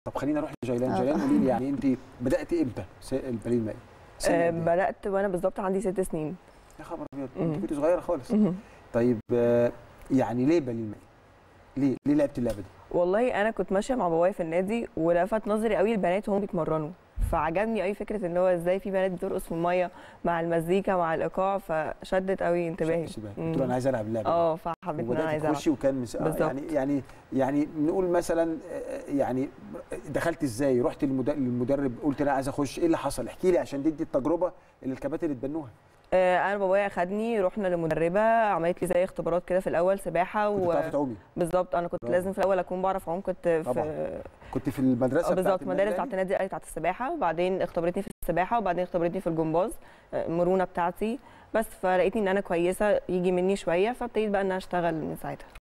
طب خلينا نروح لجيلان آه. جيلان قولي لي يعني انت بداتي امتى س- الباليه المائي سن آه، قد إيه؟ بدات وانا بالظبط عندي ست سنين يا خبر ابيض مم. انت كنت صغيره خالص مهم. طيب آه، يعني ليه باليه المائي ليه ليه لعبت اللعبه دي والله انا كنت ماشيه مع بابايا في النادي ولفت نظري قوي البنات وهم بيتمرنوا فعجبني قوي فكره ان هو ازاي في بنات بترقص في الميه مع المزيكا مع الايقاع فشدت قوي انتباهي شدت انتباهك. مم. قلت له انا عايز العب اللعبه دي. اه فحبيت ان انا وبدات عايزه ألعب. تخشي وكان مس... آه، بالظبط. يعني يعني يعني نقول مثلا آه، يعني دخلت ازاي رحت للمد- للمدرب قلت انا عايز اخش ايه اللي حصل احكي لي عشان دي دي التجربه اللي الكباتن اتبنوها آه، انا بابايا اخدني رحنا لمدربه عملت لي زي اختبارات كده في الاول سباحه كنت بتعرفي تعومي بالظبط انا كنت برافو. لازم في الاول اكون بعرف اعوم كنت طبعاً. في كنت في المدرسه آه، بتاعت بالظبط النادي مدارس بتاعت الأهلي؟ النادي الاهلي بتاعت السباحه وبعدين اختبرتني في السباحه وبعدين اختبرتني في الجمباز آه، المرونه بتاعتي بس فلقيتني ان انا كويسه يجي مني شويه فابتديت بقى ان انا اشتغل من ساعتها